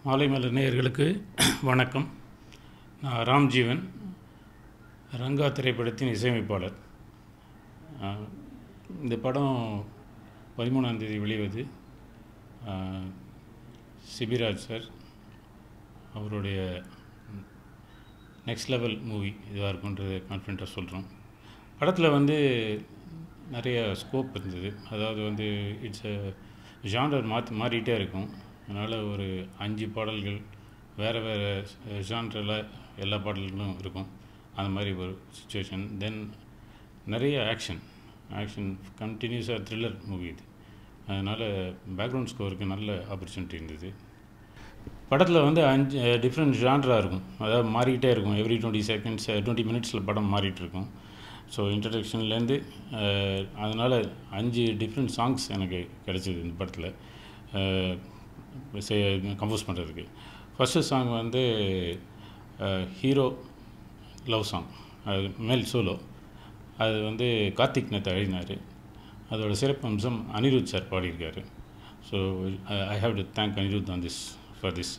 மாலை மலர் நேயர்களுக்கு வணக்கம் நான் ராம்ஜீவன் ரங்கா திரைப்படத்தின் இசையமைப்பாளர் ஆஹ், இந்த படம் பதிமூணாம் தேதி வெளிவது ஆஹ், சிபிராஜ் சார் அவருடைய நெக்ஸ்ட் லெவல் மூவி இதுவாக இருக்குன்றது கான்ஃபிடண்ட்டாக சொல்கிறோம் படத்தில் வந்து நிறைய ஸ்கோப் இருந்தது அதாவது வந்து இட்ஸ் ஜாண்டர் மாற்றி மாறிட்டே இருக்கும் அதனால் ஒரு அஞ்சு பாடல்கள் வேறு வேறு ஜான்ரில் எல்லா பாடல்களும் இருக்கும் அந்த மாதிரி ஒரு சுச்சுவேஷன் தென் நிறைய ஆக்ஷன் ஆக்ஷன் கண்டினியூஸாக த்ரில்லர் மூவி இது அதனால் பேக்ரவுண்ட் ஸ்கோருக்கு நல்ல ஆப்பர்ச்சுனிட்டி இருந்தது படத்தில் வந்து அஞ்சு டிஃப்ரெண்ட் ஜான்ரா இருக்கும் அதாவது மாறிக்கிட்டே இருக்கும் எவ்ரி டுவெண்ட்டி செகண்ட்ஸ் டுவெண்ட்டி மினிட்ஸில் படம் மாறிட்டு இருக்கும் ஸோ இன்ட்ரடக்ஷன்லேருந்து அதனால் அஞ்சு டிஃப்ரெண்ட் சாங்ஸ் எனக்கு கிடைச்சிது இந்த படத்தில் கம்போஸ் பண்ணுறதுக்கு ஃபஸ்ட்டு சாங் வந்து ஹீரோ லவ் சாங் அது மேல் சோலோ அது வந்து கார்த்திக் நேத்து எழுதினார் அதோட சிறப்பு அம்சம் அனிருத் சார் பாடியிருக்காரு so I have to thank Anirudh on this for this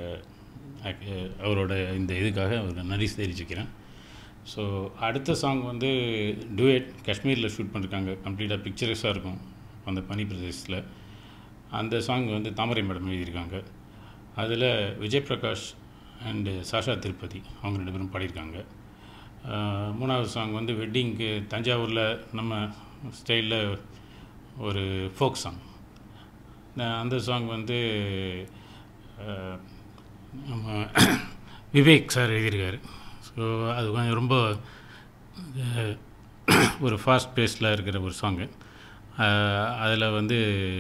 அவரோட இந்த இதுக்காக அவர் நன்றி தெரிவிச்சுக்கிறேன் ஸோ அடுத்த சாங் வந்து டுவேட் காஷ்மீரில் ஷூட் பண்ணிருக்காங்க கம்ப்ளீட்டாக பிக்சரஸாக இருக்கும் அந்த பனி பிரதேசத்தில் அந்த சாங் வந்து தாமரை மேடம் எழுதியிருக்காங்க அதில் விஜய் பிரகாஷ் அண்டு சாஷா திருப்பதி அவங்க ரெண்டு பேரும் பாடியிருக்காங்க ஆஹ் மூணாவது சாங் வந்து வெட்டிங்க்கு தஞ்சாவூரில் நம்ம ஸ்டைலில் ஒரு ஃபோக் சாங் அந்த சாங் வந்து ஆஹ் நம்ம விவேக் சார் எழுதியிருக்காரு ஸோ அது கொஞ்சம் ரொம்ப அஹ், ஒரு ஃபாஸ்ட் பேஸில் இருக்கிற ஒரு சாங்கு அதில் வந்து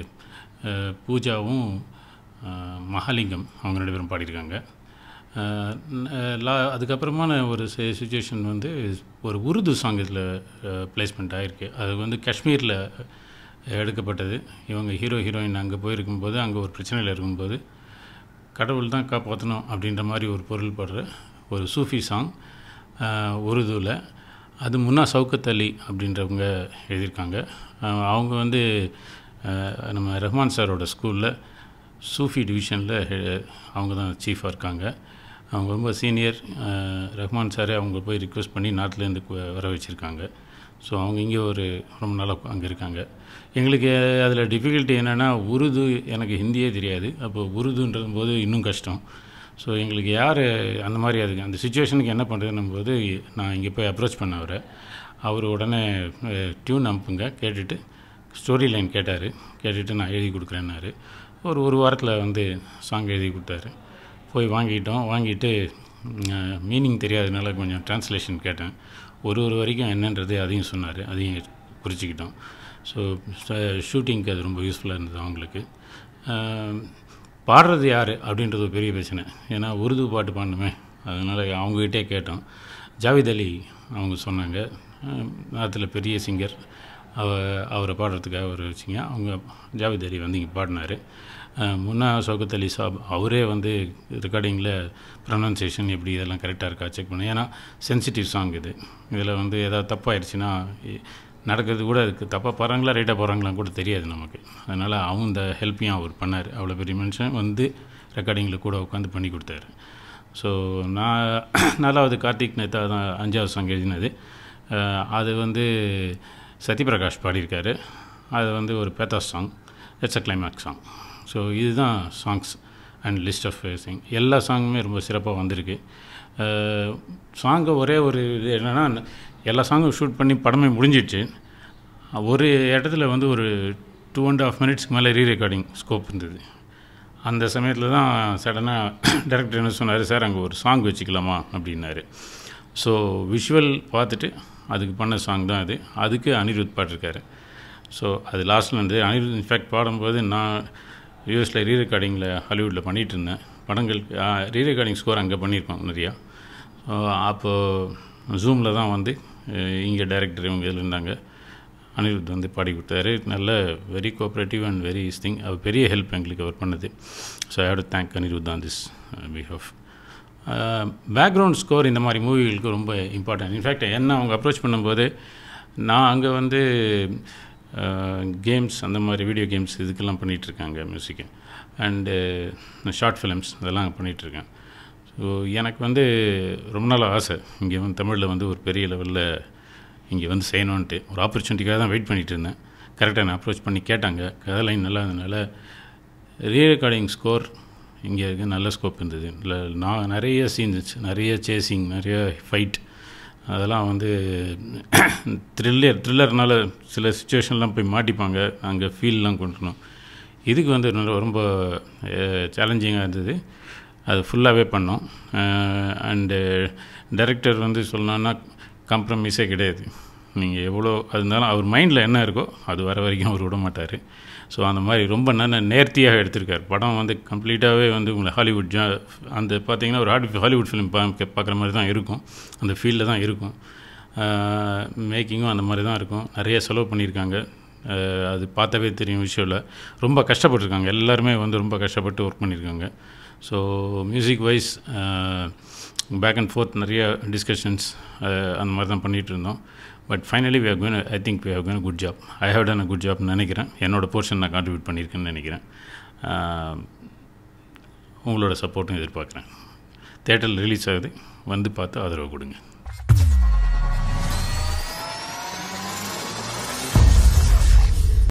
அஹ், பூஜாவும் அஹ், மகாலிங்கம் அவங்க ரெண்டு பேரும் பாடியிருக்காங்க அஹ், ந- லா அதுக்கப்புறமான ஒரு சுச்சுவேஷன் வந்து ஒரு உருது சாங் இதில் பிளேஸ்மெண்ட் ஆகிருக்கு அது வந்து காஷ்மீரில் எடுக்கப்பட்டது இவங்க ஹீரோ ஹீரோயின் அங்கே போயிருக்கும்போது அங்கே ஒரு பிரச்சனையில் இருக்கும்போது கடவுள் தான் காப்பாற்றணும் அப்படின்ற மாதிரி ஒரு பொருள் படுற ஒரு சூஃபி சாங் உருதுவில் அது முன்னா சவுக்கத் அலி அப்படின்றவங்க எழுதியிருக்காங்க அஹ் அவங்க வந்து அஹ், நம்ம ரஹ்மான் சாரோட ஸ்கூலில் சூஃபி டிவிஷனில் அவங்க தான் சீஃபாக இருக்காங்க அவங்க ரொம்ப சீனியர் ரஹ்மான் சாரே அவங்க போய் ரிக்வெஸ்ட் பண்ணி நாட்டிலேருந்து வர வச்சுருக்காங்க ஸோ அவங்க இங்கே ஒரு ரொம்ப நாளாக அங்கே இருக்காங்க எங்களுக்கு அதில் டிஃபிகல்ட்டி என்னென்னா உருது எனக்கு ஹிந்தியே தெரியாது அப்போ உருதுன்றது போது இன்னும் கஷ்டம் ஸோ எங்களுக்கு யார் அந்த மாதிரி அதுக்கு அந்த சுச்சுவேஷனுக்கு என்ன பண்ணுறதுன்னும் போது நான் இங்கே போய் அப்ரோச் பண்ண அவரை அவர் உடனே டியூன் அனுப்புங்க கேட்டுட்டு ஸ்டோரி லைன் கேட்டார் கேட்டுட்டு நான் எழுதி கொடுக்குறேன்னாரு ஒரு ஒரு வாரத்தில் வந்து சாங் எழுதி கொடுத்தாரு போய் வாங்கிட்டோம் வாங்கிட்டு மீனிங் தெரியாதனால கொஞ்சம் ட்ரான்ஸ்லேஷன் கேட்டேன் ஒரு ஒரு வரைக்கும் என்னன்றது அதையும் சொன்னார் அதையும் குறிச்சிக்கிட்டோம் ஸோ ஷூட்டிங்க்கு அது ரொம்ப யூஸ்ஃபுல்லாக இருந்தது அவங்களுக்கு அஹ், பாடுறது யார் அப்படின்றது ஒரு பெரிய பிரச்சனை ஏன்னா உருது பாட்டு பாடணுமே அதனால் அவங்ககிட்டே கேட்டோம் ஜாவித் அலி அவங்க சொன்னாங்க அதில் பெரிய சிங்கர் அவ அவரை பாடுறதுக்காக ஒரு வச்சிங்க அவங்க ஜாவித் அலி வந்து இங்கே பாடினார் முன்னா சௌகத் அலி சாப் அவரே வந்து ரெக்கார்டிங்கில் ப்ரொனன்சியேஷன் எப்படி இதெல்லாம் கரெக்டாக இருக்கா செக் பண்ணி ஏன்னா சென்சிட்டிவ் சாங் இது இதில் வந்து ஏதாவது தப்பாயிடுச்சுன்னா இ- நடக்கிறது கூட அதுக்கு தப்பாக போகிறாங்களா ரைட்டாக போகிறாங்களா கூட தெரியாது நமக்கு அதனால் அவங்க இந்த ஹெல்ப்பையும் அவர் பண்ணார் அவ்வளோ பெரிய மனுஷன் வந்து ரெக்கார்டிங்கில் கூட உட்காந்து பண்ணி கொடுத்தாரு ஸோ நான் நாலாவது கார்த்திக் நேதா தான் அஞ்சாவது சாங் எழுதினது அஹ் அது வந்து சத்யபிரகாஷ் பாடியிருக்காரு அது வந்து ஒரு pathos song it's a climax song so இதுதான் songs and list of sing எல்லா சாங்குமே ரொம்ப சிறப்பாக வந்திருக்கு சாங்கை ஒரே ஒரு இது என்னென்னா எல்லா சாங்கும் ஷூட் பண்ணி படமே முடிஞ்சிடுச்சு ஒரு இடத்துல வந்து ஒரு டூ அண்ட் ஆஃப் மினிட்ஸ்க்கு மேலே ரீ ரெக்கார்டிங் ஸ்கோப் இருந்தது அந்த சமயத்தில் தான் சடனாக டேரக்டர் என்ன சொன்னார் சார் அங்கே ஒரு சாங் வச்சுக்கலாமா அப்படின்னாரு ஸோ விஷுவல் பார்த்துட்டு அதுக்கு பண்ண சாங் தான் அது அதுக்கு அனிருத் பாட்டிருக்காரு ஸோ அது லாஸ்ட்டில் இருந்து அனிருத் இன்ஃபேக்ட் பாடும்போது நான் யூஎஸில் ரீ ரெக்கார்டிங்கில் ஹாலிவுட்டில் பண்ணிகிட்டு இருந்தேன் படங்கள் ரீ ரெக்கார்டிங் ஸ்கோர் அங்கே பண்ணியிருக்கோம் நிறையா ஸோ அப்போது ஜூமில் தான் வந்து இங்கே டைரக்டர் இவங்க இதில் இருந்தாங்க அனிருத் வந்து பாடி கொடுத்தாரு நல்ல very cooperative and very thing அவர் பெரிய ஹெல்ப் எங்களுக்கு அவர் பண்ணது so I have to thank Anirudh on this behalf background score இந்த மாதிரி மூவிகளுக்கு ரொம்ப இம்பார்ட்டன்ட் இன்ஃபேக்ட் என்ன அவங்க அப்ரோச் பண்ணும்போது நான் அங்கே வந்து கேம்ஸ் அந்த மாதிரி வீடியோ கேம்ஸ் இதுக்கெல்லாம் பண்ணிகிட்ருக்காங்க மியூசிக்கு அண்டு ஷார்ட் ஃபிலிம்ஸ் இதெல்லாம் பண்ணிகிட்ருக்கேன் ஸோ எனக்கு வந்து ரொம்ப நாள் ஆசை இங்கே வந்து தமிழில் வந்து ஒரு பெரிய லெவலில் இங்கே வந்து செய்யணுன்ட்டு ஒரு ஆப்பர்ச்சுனிட்டிக்காக தான் வெயிட் பண்ணிகிட்டு இருந்தேன் கரெக்டாக நான் அப்ரோச் பண்ணி கேட்டாங்க கதை லைன் நல்லா இருந்ததுனால ரீ ரெக்கார்டிங் ஸ்கோர் இங்கே இருக்க நல்ல ஸ்கோப் இருந்தது இல்லை நான் நிறைய சீன்ஸ் நிறைய சேசிங் நிறைய ஃபைட் அதெல்லாம் வந்து த்ரில்லர் த்ரில்லர்னால சில சுச்சுவேஷன்லாம் போய் மாட்டிப்பாங்க அங்கே ஃபீல்லாம் கொண்டுணும் இதுக்கு வந்து ரொம்ப சேலஞ்சிங்காக இருந்தது அது ஃபுல்லாகவே பண்ணோம் அண்டு டைரக்டர் வந்து சொல்லணுன்னா காம்ப்ரமைஸே கிடையாது நீங்கள் எவ்வளோ அது இருந்தாலும் அவர் மைண்டில் என்ன இருக்கோ அது வர வரைக்கும் அவர் விட மாட்டார் ஸோ அந்த மாதிரி ரொம்ப நல்ல நேர்த்தியாக எடுத்திருக்கார் படம் வந்து கம்ப்ளீட்டாகவே வந்து உங்களை ஹாலிவுட் ஜா அந்த பார்த்தீங்கன்னா ஒரு ஹாலி ஹாலிவுட் ஃபிலிம் பா பார்க்குற மாதிரி தான் இருக்கும் அந்த ஃபீல்டில் தான் இருக்கும் மேக்கிங்கும் அந்த மாதிரி தான் இருக்கும் நிறைய செலவு பண்ணியிருக்காங்க அது பார்த்தாவே தெரியும் விஷயவில் ரொம்ப கஷ்டப்பட்டுருக்காங்க எல்லாருமே வந்து ரொம்ப கஷ்டப்பட்டு ஒர்க் பண்ணியிருக்காங்க so music wise back and forth நிறைய டிஸ்கஷன்ஸ் அந்த மாதிரி தான் பண்ணிகிட்டு இருந்தோம் but finally we have gone I think we have gone good job I have done a good ஜாப்னு நினைக்கிறேன் என்னோடய போர்ஷன் நான் கான்ட்ரிபியூட் பண்ணியிருக்கேன்னு நினைக்கிறேன் உங்களோட சப்போர்ட்டும் எதிர்பார்க்குறேன் தேட்டரில் ரிலீஸ் ஆகுது வந்து பார்த்து ஆதரவு கொடுங்க